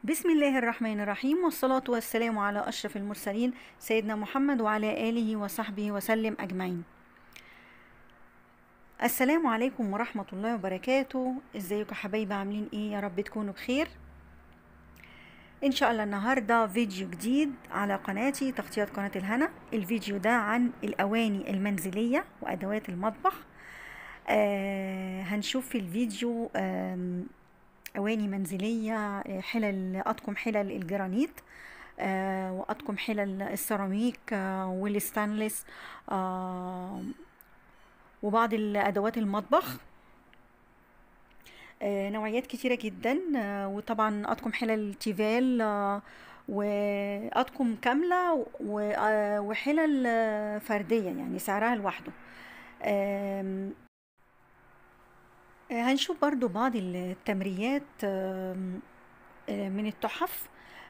بسم الله الرحمن الرحيم والصلاة والسلام على أشرف المرسلين سيدنا محمد وعلى آله وصحبه وسلم أجمعين السلام عليكم ورحمة الله وبركاته ازيكم يا حبايبي عاملين ايه يا رب تكونوا بخير ان شاء الله النهاردة فيديو جديد على قناتي تغطية قناة الهنا الفيديو ده عن الأواني المنزلية وأدوات المطبخ آه هنشوف في الفيديو آه أواني منزلية حلل أطقم حلل الجرانيت آه وأطقم حلل السيراميك آه والستانلس آه وبعض الأدوات المطبخ آه نوعيات كتيرة جدا آه وطبعا أطقم حلل تيفال آه وأطقم كاملة وحلل فردية يعني سعرها لوحده هنشوف برضو بعض التمريات من التحف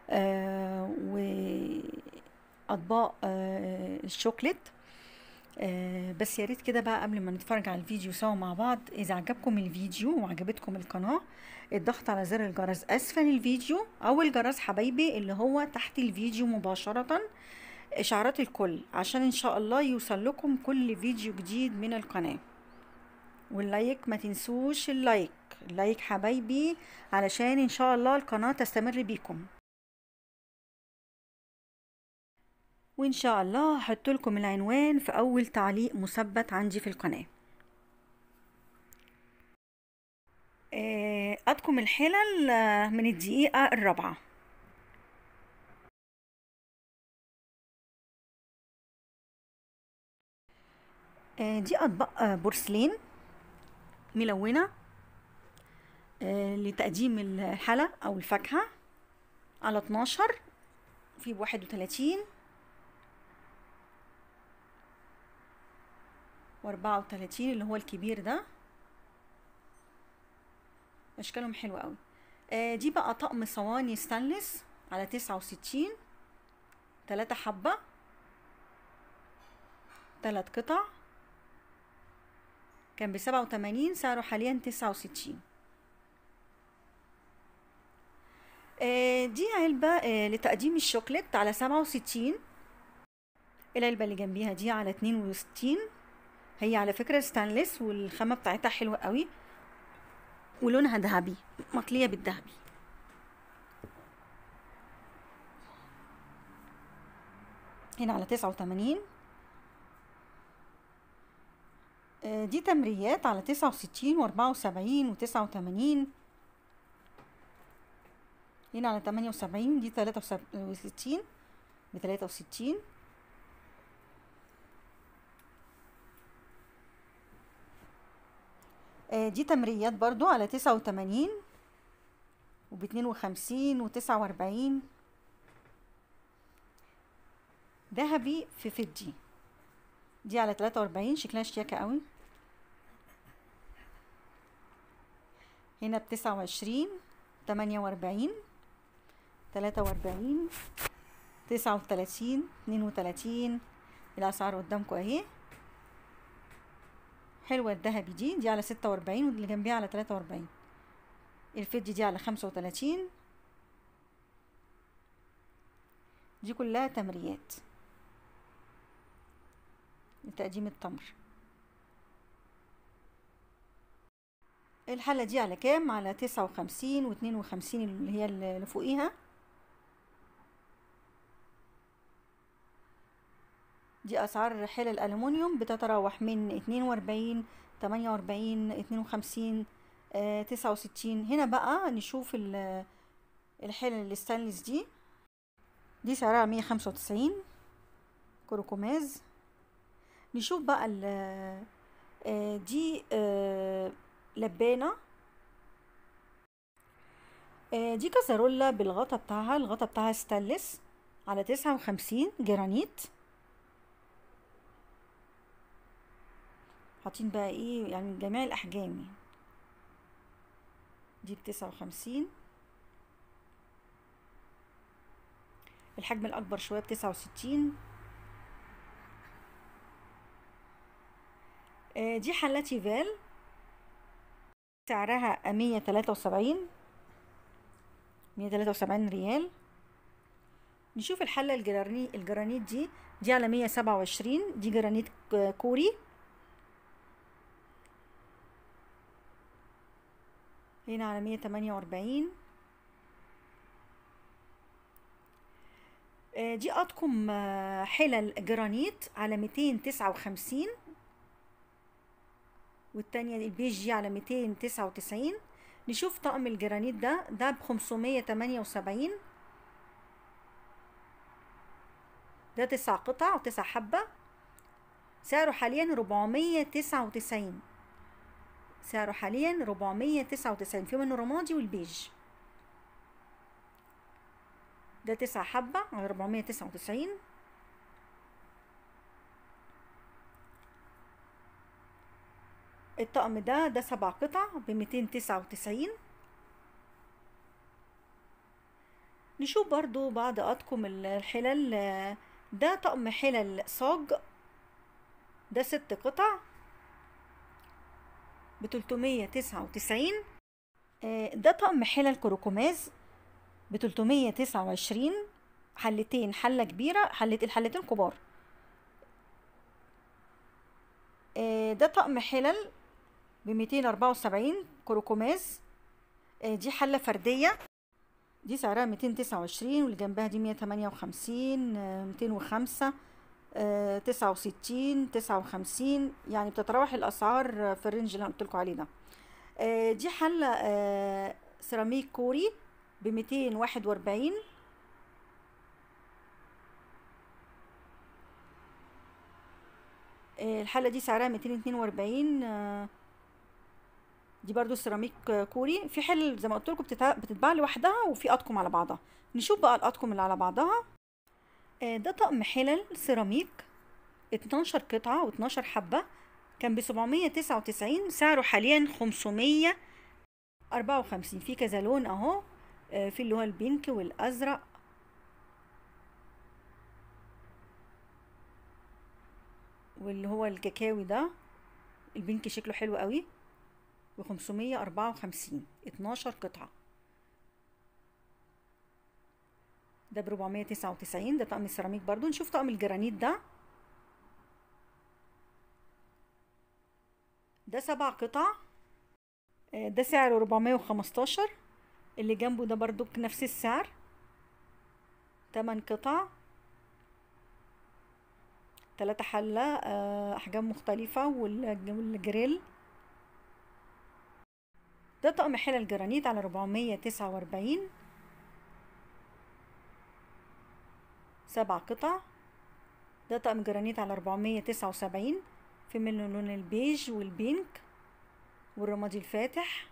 وأطباق الشوكليت بس يا ريت كده بقى قبل ما نتفرج على الفيديو سوا مع بعض اذا عجبكم الفيديو وعجبتكم القناه الضغط على زر الجرس اسفل الفيديو او الجرس حبايبي اللي هو تحت الفيديو مباشره اشعارات الكل عشان ان شاء الله يوصل لكم كل فيديو جديد من القناه واللايك ما تنسوش اللايك اللايك حبايبي علشان ان شاء الله القناه تستمر بيكم وان شاء الله هحط لكم العنوان في اول تعليق مثبت عندي في القناه اطقم الحلل من الدقيقه الرابعه دي اطباق بورسلين ملونه لتقديم الحلا او الفاكهه على 12 في بواحد وتلاتين واربعة وتلاتين اللي هو الكبير ده اشكالهم حلوة قوي آه دي بقى طقم صواني ستانلس على تسعة وستين تلاتة حبة تلات قطع كان بسبعة وتمانين سعره حاليا تسعة وستين آه دي علبة آه لتقديم الشوكليت على سبعة وستين العلبة اللي جنبيها دي على اتنين وستين هي على فكرة ستانلس والخامة بتاعتها حلوة قوي ولونها ذهبي مطلية بالذهبي هنا على تسعة وتمانين دي تمريات على تسعة وستين واربعة وسبعين وتسعة وتمانين هنا على تمانية وسبعين دي تلاتة وستين بتلاتة وستين دي تمريات برضو على تسعة وتمانين وباتنين وخمسين وتسعة واربعين ذهبي في فدي دي على تلاتة واربعين شكلها شياكة قوي هنا بتسعة وعشرين تمانية واربعين تلاتة واربعين تسعة وتلاتين اتنين وتلاتين الأسعار قدامكم اهي حلوة الذهبي دي دي على ستة واربعين واللي جنبيها على تلاتة واربعين الفدي دي على خمسة وتلاتين دي كلها تمريات لتقديم التمر الحلة دي على كام على تسعة وخمسين واتنين وخمسين اللي هي اللي فوقيها دي اسعار حلل الالومنيوم بتتراوح من اتنين واربعين تمانية واربعين اتنين وخمسين تسعة وستين هنا بقى نشوف الحلل الستانلس دي دي سعرها مية خمسة وتسعين كروكوماز نشوف بقى دي لبانة دي كازارولا بالغطا بتاعها الغطا بتاعها ستانلس على تسعة وخمسين جرانيت حاطين بقى ايه يعني جميع الاحجام دي بتسعة وخمسين الحجم الاكبر شوية بتسعة وستين دي حلة تيفال سعرها مية تلاتة وسبعين مية تلاتة وسبعين ريال نشوف الحلة الجراني الجرانيت دي دي على مية سبعة وعشرين دي جرانيت ك- كوري هنا على مية تمانية وأربعين آه، دي أطقم آه، حلل جرانيت على ميتين تسعة وخمسين والتانية البيج دي على ميتين تسعة وتسعين نشوف طقم الجرانيت ده ده بخمسمية تمانية وسبعين ده تسع قطع وتسع حبة سعره حاليا ربعمية تسعة وتسعين سعره حاليا ربعمية تسعة وتسعين في منه رمادي والبيج ده تسع حبة على ربعمية تسعة وتسعين الطقم ده ده سبع قطع بميتين تسعة وتسعين نشوف برضو بعض أطقم الحلل آه، ده طقم حلل صاج ده ست قطع بتلتمية تسعة وتسعين ده طقم حلل كروكوماز بتلتمية تسعة وعشرين حلتين حلة كبيرة حلة الحلتين كبار آه، ده طقم حلل بميتين أربعة وسبعين كروكوماز آه، دي حلة فردية دي سعرها ميتين تسعة وعشرين واللي جنبها دي مية تمانية وخمسين ميتين وخمسة تسعة وستين تسعة وخمسين يعني بتتراوح الأسعار في الرينج اللي أنا قلتلكوا عليه ده آه، دي حلة آه، سيراميك كوري بميتين واحد وأربعين الحلة دي سعرها ميتين اتنين وأربعين دي برضو سيراميك آه، كوري في حل زي ما قلت لكم بتتباع لوحدها وفي اطقم على بعضها نشوف بقى الاطقم اللي على بعضها آه، ده طقم حلل سيراميك 12 قطعة و12 حبة كان ب 799 سعره حاليا 554 في كذا لون اهو آه، في اللي هو البينك والازرق واللي هو الكاكاوي ده البينك شكله حلو قوي بخمسمية أربعة وخمسين اتناشر قطعة ده بربعمية تسعة وتسعين ده طقم السيراميك برضو نشوف طقم الجرانيت ده ده سبع قطع آه، ده سعره ربعمية وخمستاشر اللي جنبه ده برضو نفس السعر تمن قطع تلاتة حلة آه، أحجام مختلفة والج- والجريل ده طقم حلل جرانيت على ربعمية تسعة وأربعين سبع قطع ده طقم جرانيت على ربعمية تسعة وسبعين في منه لون البيج والبينك والرمادي الفاتح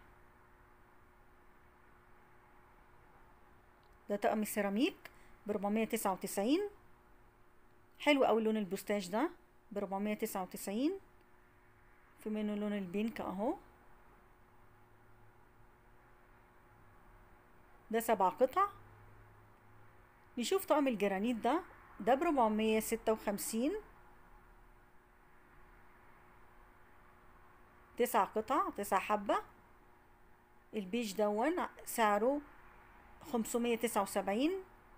ده طقم السيراميك بربعمية تسعة وتسعين حلو أوي لون البوستاج ده بربعمية تسعة وتسعين في منه لون البينك اهو ده سبع قطع نشوف طقم الجرانيت ده ده بربعمية ستة وخمسين تسع قطع تسع حبة البيج دون سعره خمسمية تسعة وسبعين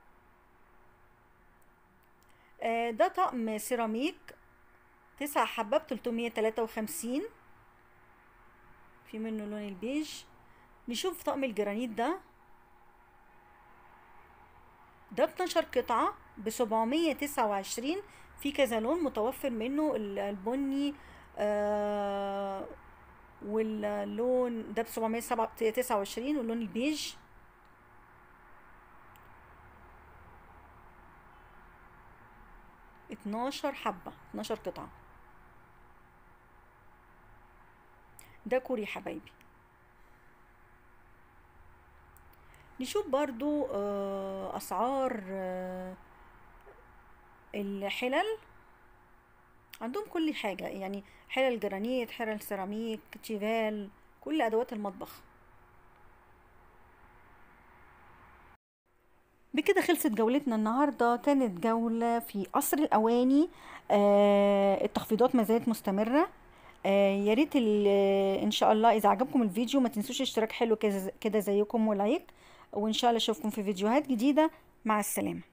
ده طقم سيراميك تسع حبة بتلتمية تلاتة وخمسين في منه لون البيج نشوف طقم الجرانيت ده ده 12 قطعة بسبعمية تسعة وعشرين في كذا لون متوفر منه ال- البني آه واللون ده بسبعمية تسعة وعشرين واللون البيج اتناشر حبة اتناشر قطعة ده كوري حبايبي نشوف برضو آه، أسعار آه، الحلل عندهم كل حاجة يعني حلل جرانيت حلل سيراميك تيفال كل أدوات المطبخ بكده خلصت جولتنا النهاردة كانت جولة في قصر الأواني آه التخفيضات ما زالت مستمرة آه يا ريت ال- ان شاء الله اذا عجبكم الفيديو ما تنسوش اشتراك حلو كز- كده زيكم ولايك وان شاء الله اشوفكم في فيديوهات جديدة مع السلامة